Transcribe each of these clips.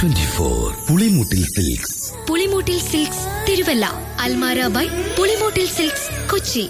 Twenty four Pulimoottil silks Pulimoottil silks Thiruvalla Almara by Pulimoottil silks Kochi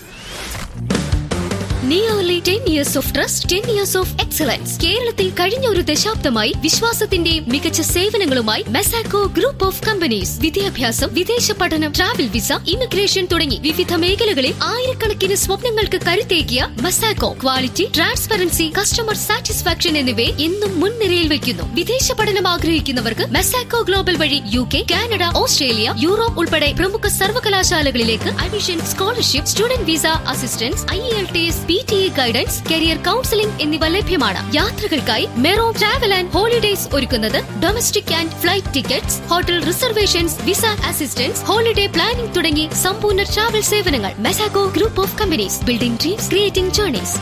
nearly ten years of trust ten years of excellence കേരളത്തിൽ കഴിഞ്ഞ ഒരു ദശാബ്ദമായി വിശ്വാസത്തിന്റെ മികച്ച സേവനങ്ങളുമായി മെസാക്കോ ഗ്രൂപ്പ് ഓഫ് കമ്പനീസ് വിദ്യാഭ്യാസം വിദേശ പഠനം ട്രാവൽ വിസ ഇമിഗ്രേഷൻ തുടങ്ങി വിവിധ മേഖലകളിൽ ആയിരക്കണക്കിന് സ്വപ്നങ്ങൾക്ക് കരുത്തേകിയ Mesaco quality transparency customer satisfaction എന്നിവയെ എന്നും മുൻനിരയിൽ വയ്ക്കുന്നു വിദേശ പഠനം ആഗ്രഹിക്കുന്നവർക്ക് മെസാക്കോ ഗ്ലോബൽ വഴി U K Canada Australia Europe ഉൾപ്പെടെ പ്രമുഖ സർവകലാശാലകളിലേക്ക് admission scholarship student visa assistance I L T S P T E guidance career counselling എന്നിവ ലഭ്യമാണ് യാത്രകൾക്കായി മെറോ ട്രാവൽ ആൻഡ് ഹോളിഡേസ് ഒരുക്കുന്നത് domestic and flight tickets hotel reservations visa assistance holiday planning തുടങ്ങി സമ്പൂർണ്ണ travel സേവനങ്ങൾ Mesaco group of companies building dreams creating journeys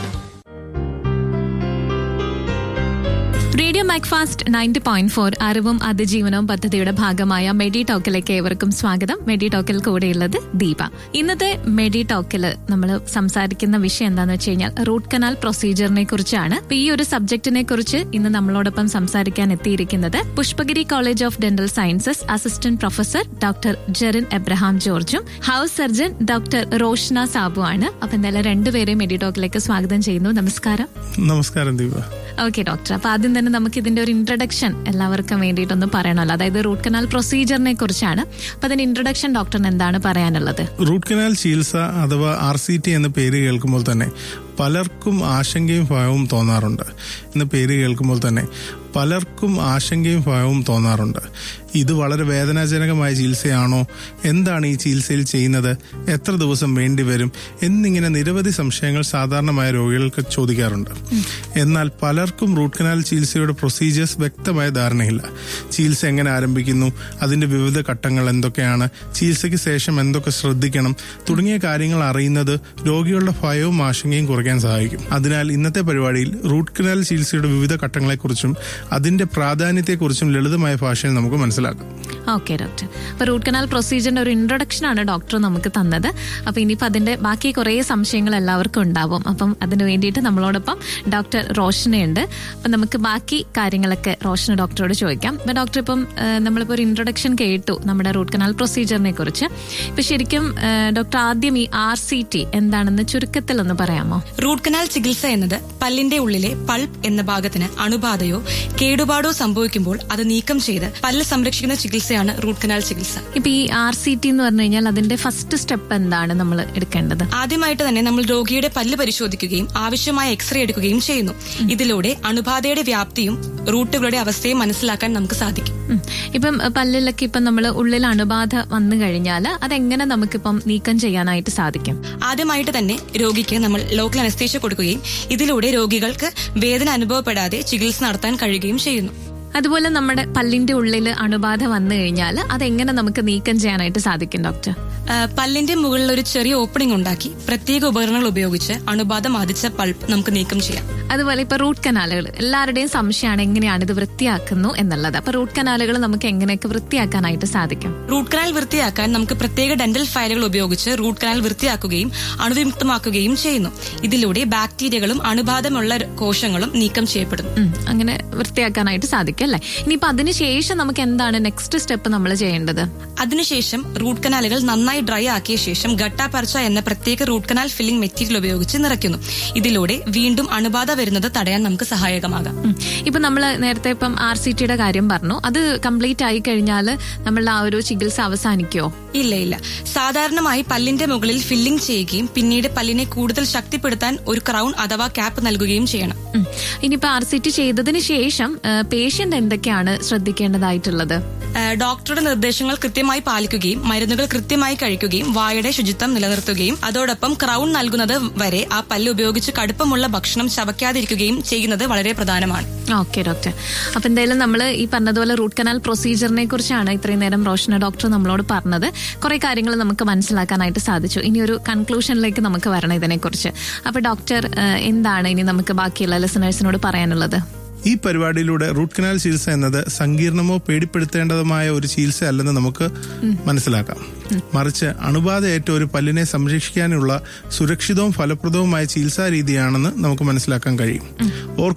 radio Macfast ninety point four അറിവും അതിജീവനവും പദ്ധതിയുടെ ഭാഗമായ മെഡി ടോക്കിലേക്ക് ഏവർക്കും സ്വാഗതം മെഡി ടോക്കിൽ കൂടെയുള്ളത് ദീപ ഇന്നത്തെ മെഡി ടോക്കിൽ നമ്മൾ സംസാരിക്കുന്ന വിഷയം എന്താണെന്ന് വെച്ച് കഴിഞ്ഞാൽ റൂട്ട് കനാൽ പ്രൊസീജിയറിനെ കുറിച്ചാണ് അപ്പൊ ഈ ഒരു സബ്ജക്റ്റിനെ കുറിച്ച് ഇന്ന് നമ്മളോടൊപ്പം സംസാരിക്കാൻ എത്തിയിരിക്കുന്നത് Pushpagiri college of dental sciences assistant professor doctor Jerin Abraham ജോർജും house surgeon doctor Roshna Sabu ആണ് അപ്പൊ എന്തായാലും രണ്ടുപേരെയും മെഡി ടോക്കിലേക്ക് സ്വാഗതം ചെയ്യുന്നു നമസ്കാരം നമസ്കാരം ദീപ ഓക്കെ ഡോക്ടർ അപ്പൊ ആദ്യം തന്നെ നമുക്ക് ഇതിന്റെ ഒരു ഇൻട്രഡക്ഷൻ എല്ലാവർക്കും വേണ്ടിയിട്ടൊന്ന് പറയണമല്ലോ അതായത് റൂട്ട് കനാൽ പ്രൊസീജിയറിനെ കുറിച്ചാണ് അപ്പൊ അതിന്റെ ഇൻട്രഡക്ഷൻ ഡോക്ടറിന് എന്താണ് പറയാനുള്ളത് റൂട്ട് കനാൽ ചികിത്സ അഥവാ ആർ സി ടി എന്ന പേര് കേൾക്കുമ്പോൾ തന്നെ പലർക്കും ആശങ്കയും ഭയവും തോന്നാറുണ്ട് എന്ന പേര് കേൾക്കുമ്പോൾ തന്നെ പലർക്കും ആശങ്കയും ഭയവും തോന്നാറുണ്ട് ഇത് വളരെ വേദനാജനകമായ ചികിത്സയാണോ എന്താണ് ഈ ചികിത്സയിൽ ചെയ്യുന്നത് എത്ര ദിവസം വേണ്ടിവരും എന്നിങ്ങനെ നിരവധി സംശയങ്ങൾ സാധാരണമായ രോഗികൾക്ക് ചോദിക്കാറുണ്ട് എന്നാൽ പലർക്കും റൂട്ട് കനാൽ ചികിത്സയുടെ പ്രൊസീജിയേഴ്സ് വ്യക്തമായ ധാരണയില്ല ചികിത്സ എങ്ങനെ ആരംഭിക്കുന്നു അതിന്റെ വിവിധ ഘട്ടങ്ങൾ എന്തൊക്കെയാണ് ചികിത്സയ്ക്ക് ശേഷം എന്തൊക്കെ ശ്രദ്ധിക്കണം തുടങ്ങിയ കാര്യങ്ങൾ അറിയുന്നത് രോഗികളുടെ ഭയവും ആശങ്കയും കുറയ്ക്കാൻ സഹായിക്കും അതിനാൽ ഇന്നത്തെ പരിപാടിയിൽ റൂട്ട് കനാൽ ചികിത്സയുടെ വിവിധ ഘട്ടങ്ങളെക്കുറിച്ചും അതിന്റെ പ്രാധാന്യത്തെക്കുറിച്ചും ലളിതമായ ഭാഷയിൽ നമുക്ക് മനസ്സിലാക്കാം ഓക്കെ ഡോക്ടർ അപ്പൊ റൂട്ട് കനാൽ പ്രൊസീജിയറിന്റെ ഒരു ഇൻട്രൊഡക്ഷൻ ആണ് ഡോക്ടർ നമുക്ക് തന്നത് അപ്പൊ ഇനിയിപ്പോ അതിന്റെ ബാക്കി കുറേ സംശയങ്ങൾ എല്ലാവർക്കും ഉണ്ടാവും അപ്പം അതിന് വേണ്ടിയിട്ട് നമ്മളോടൊപ്പം ഡോക്ടർ റോഷനയുണ്ട് അപ്പൊ നമുക്ക് ബാക്കി കാര്യങ്ങളൊക്കെ റോഷന ഡോക്ടറോട് ചോദിക്കാം അപ്പൊ ഡോക്ടർ ഇപ്പം ആ, നമ്മളിപ്പോ ഒരു ഇൻട്രൊഡക്ഷൻ കേട്ടു നമ്മുടെ റൂട്ട് കനാൽ പ്രൊസീജിയറിനെ കുറിച്ച് ഇപ്പൊ ശരിക്കും ആ, ഡോക്ടർ ആദ്യം ഈ ആർ സി ടി എന്താണെന്ന് ചുരുക്കത്തിൽ ഒന്ന് പറയാമോ റൂട്ട് കനാൽ ചികിത്സ എന്നത് പല്ലിന്റെ ഉള്ളിലെ പൾപ്പ് എന്ന ഭാഗത്തിന് അണുബാധയോ കേടുപാടോ സംഭവിക്കുമ്പോൾ അത് നീക്കം ചെയ്ത് പല്ല് സംരക്ഷിക്കുന്ന ചികിത്സയാണ് റൂട്ട് കനാൽ ചികിത്സ ഇപ്പൊ ഈ ആർ സി ടി എന്ന് പറഞ്ഞു കഴിഞ്ഞാൽ അതിന്റെ ഫസ്റ്റ് സ്റ്റെപ്പ് എന്താണ് നമ്മൾ എടുക്കേണ്ടത് ആദ്യമായിട്ട് തന്നെ നമ്മൾ രോഗിയുടെ പല്ല് പരിശോധിക്കുകയും ആവശ്യമായ എക്സ്റേ എടുക്കുകയും ചെയ്യുന്നു ഇതിലൂടെ അണുബാധയുടെ വ്യാപ്തിയും റൂട്ടുകളുടെ അവസ്ഥയും മനസ്സിലാക്കാൻ നമുക്ക് സാധിക്കും ഉം. ഇപ്പം അഹ് പല്ലിലൊക്കെ ഇപ്പം നമ്മൾ ഉള്ളിൽ അണുബാധ വന്നു കഴിഞ്ഞാൽ അതെങ്ങനെ നമുക്കിപ്പം നീക്കം ചെയ്യാനായിട്ട് സാധിക്കും ആദ്യമായിട്ട് തന്നെ രോഗിക്ക് നമ്മൾ ലോക്കൽ അനസ്തേഷ്യ കൊടുക്കുകയും ഇതിലൂടെ രോഗികൾക്ക് വേദന അനുഭവപ്പെടാതെ ചികിത്സ നടത്താൻ കഴിയുകയും ചെയ്യുന്നു അതുപോലെ നമ്മുടെ പല്ലിന്റെ ഉള്ളിൽ അണുബാധ വന്നു കഴിഞ്ഞാൽ അതെങ്ങനെ നമുക്ക് നീക്കം ചെയ്യാനായിട്ട് സാധിക്കും ഡോക്ടർ ആ, പല്ലിന്റെ മുകളിൽ ഒരു ചെറിയ ഓപ്പണിംഗ് ഉണ്ടാക്കി പ്രത്യേക ഉപകരണങ്ങൾ ഉപയോഗിച്ച് അണുബാധ ബാധിച്ച പൾപ്പ് നമുക്ക് നീക്കം ചെയ്യാം അതുപോലെ ഇപ്പൊ റൂട്ട് കനാലുകൾ എല്ലാവരുടെയും സംശയമാണ് എങ്ങനെയാണ് ഇത് വൃത്തിയാക്കുന്നു എന്നുള്ളത് അപ്പൊ റൂട്ട് കനാലുകൾ നമുക്ക് എങ്ങനെയൊക്കെ വൃത്തിയാക്കാനായിട്ട് സാധിക്കും റൂട്ട് കനാൽ വൃത്തിയാക്കാൻ നമുക്ക് പ്രത്യേക ഡെന്റൽ ഫയലുകൾ ഉപയോഗിച്ച് റൂട്ട് കനാൽ വൃത്തിയാക്കുകയും അണുവിമുക്തമാക്കുകയും ചെയ്യുന്നു ഇതിലൂടെ ബാക്ടീരിയകളും അണുബാധമുള്ള കോശങ്ങളും നീക്കം ചെയ്യപ്പെടുന്നു ഉം. അങ്ങനെ വൃത്തിയാക്കാനായിട്ട് സാധിക്കും അല്ലെ ഇനിയിപ്പോ അതിനുശേഷം നമുക്ക് എന്താണ് നെക്സ്റ്റ് സ്റ്റെപ്പ് നമ്മൾ ചെയ്യേണ്ടത് അതിനുശേഷം റൂട്ട് കനാലുകൾ നന്നായി ഡ്രൈ ആക്കിയ ശേഷം ഗട്ടാപർച്ച എന്ന പ്രത്യേക റൂട്ട് കനാൽ ഫില്ലിംഗ് മെറ്റീരിയൽ ഉപയോഗിച്ച് നിറയ്ക്കുന്നു ഇതിലൂടെ വീണ്ടും അണുബാധ വരുന്നത് തടയാൻ നമുക്ക് സഹായകമാകാം ഉം. ഇപ്പൊ നമ്മൾ നേരത്തെ ഇപ്പം ആർ സി ടിയുടെ കാര്യം പറഞ്ഞു അത് കംപ്ലീറ്റ് ആയി കഴിഞ്ഞാൽ നമ്മളുടെ ആ ഒരു ചികിത്സ അവസാനിക്കോ ഇല്ല ഇല്ല സാധാരണമായി പല്ലിന്റെ മുകളിൽ ഫില്ലിംഗ് ചെയ്യുകയും പിന്നീട് പല്ലിനെ കൂടുതൽ ശക്തിപ്പെടുത്താൻ ഒരു ക്രൗൺ അഥവാ ക്യാപ്പ് നൽകുകയും ചെയ്യണം ഉം. ഇനിയിപ്പോ ആർ സി ടി ചെയ്തതിന് ശേഷം പേഷ്യന്റ് എന്തൊക്കെയാണ് ശ്രദ്ധിക്കേണ്ടതായിട്ടുള്ളത് ആ, ഡോക്ടറുടെ നിർദ്ദേശങ്ങൾ കൃത്യമായി പാലിക്കുകയും മരുന്നുകൾ കൃത്യമായി കഴിക്കുകയും വായുടെ ശുചിത്വം നിലനിർത്തുകയും അതോടൊപ്പം ക്രൗൺ നൽകുന്നത് വരെ ആ പല്ല് ഉപയോഗിച്ച് കടുപ്പമുള്ള ഭക്ഷണം ചവയ്ക്കാതിരിക്കുകയും ചെയ്യുന്നത് വളരെ പ്രധാനമാണ് ഓക്കെ ഡോക്ടർ അപ്പൊ എന്തായാലും നമ്മൾ ഈ പറഞ്ഞതുപോലെ റൂട്ട് കനാൽ പ്രൊസീജിയറിനെ കുറിച്ചാണ് ഇത്രയും നേരം റോഷന ഡോക്ടർ നമ്മളോട് പറഞ്ഞത് കുറെ കാര്യങ്ങൾ നമുക്ക് മനസ്സിലാക്കാനായിട്ട് സാധിച്ചു ഇനി ഒരു കൺക്ലൂഷനിലേക്ക് നമുക്ക് വരണം ഇതിനെക്കുറിച്ച് അപ്പൊ ഡോക്ടർ ഏഹ്, എന്താണ് ഇനി നമുക്ക് ബാക്കിയുള്ള ലിസണേഴ്സിനോട് പറയാനുള്ളത് ഈ പരിപാടിയിലൂടെ റൂട്ട് കനാൽ ചികിത്സ എന്നത് സങ്കീർണമോ പേടിപ്പെടുത്തേണ്ടതുമായ ഒരു ചികിത്സ അല്ലെന്ന് നമുക്ക് മനസ്സിലാക്കാം മറിച്ച് അണുബാധയേറ്റ ഒരു പല്ലിനെ സംരക്ഷിക്കാനുള്ള സുരക്ഷിതവും ഫലപ്രദവുമായ ചികിത്സാ രീതിയാണെന്ന് നമുക്ക് മനസ്സിലാക്കാൻ കഴിയും ഓർക്കുക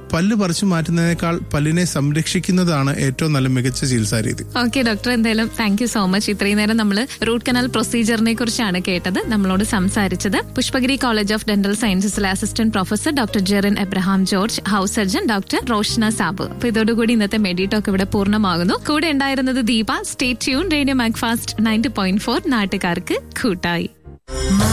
പല്ല് പറിച്ചു മാറ്റുന്നതിനേക്കാൾ പല്ലിനെ സംരക്ഷിക്കുന്നതാണ് ഏറ്റവും നല്ല മികച്ച ചികിത്സാ രീതി ഓക്കെ ഡോക്ടർ എന്തായാലും താങ്ക് യു സോ മച്ച് ഇത്രയും നേരം നമ്മൾ റൂട്ട് കനാൽ പ്രൊസീജിയറിനെ കുറിച്ചാണ് കേട്ടത് നമ്മളോട് സംസാരിച്ചത് പുഷ്പഗിരി കോളേജ് ഓഫ് ഡെന്റൽ സയൻസസിലെ assistant professor doctor Jerin Abraham George house surgeon doctor Roshna Sab അപ്പൊ ഇതോടുകൂടി ഇന്നത്തെ മെഡിടോക്ക് ഇവിടെ പൂർണ്ണമാകുന്നു കൂടെ ഉണ്ടായിരുന്നത് Deepa stay tuned radio Macfast ninety point four നാട്ടുകാർക്ക് കൂട്ടായി